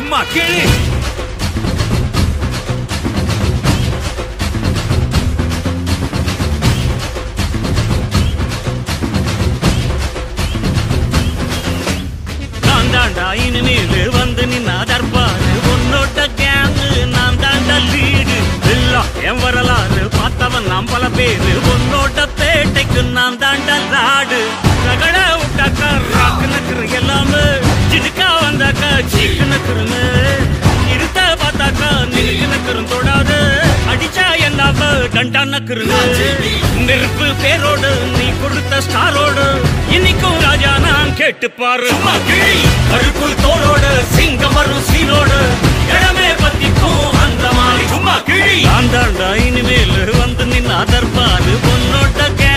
சும்மா கிழி நான் தாண்டா இனிமேல் வந்து நின்னா தர்பாரு உன்னோட கேங்கு நான் தாண்டா லீடு எல்லாம் என் வரலாறு பார்த்தவன் நாம் பல பேரு உன்னோட பேட்டைக்கு நான் தாண்டா லாடு ரகட விட்டாக்கா ராக்கு நக்குற எல்லாமே சிடுக்கா வந்தாக்கா சீக்கு நக்குறனு இருத்த பார்த்தாக்கா நிலுக்கு நக்குறும் தொடாது அடிச்சா என்னாவ டண்டா நக்குறனு நெருப்பு பேரோடு நீ கொடுத்த ஸ்டாரோடு இன்னைக்கும் ராஜா நான் கேட்டு பாரு கருக்குள் தோளோடு சிங்கம் வரும் சீனோடு இடமே பத்திக்கும் அந்த மாதிரி சும்மா கிழி அந்த இனிமேல் வந்து நின்னா தர்பாரு பொன்னோட்ட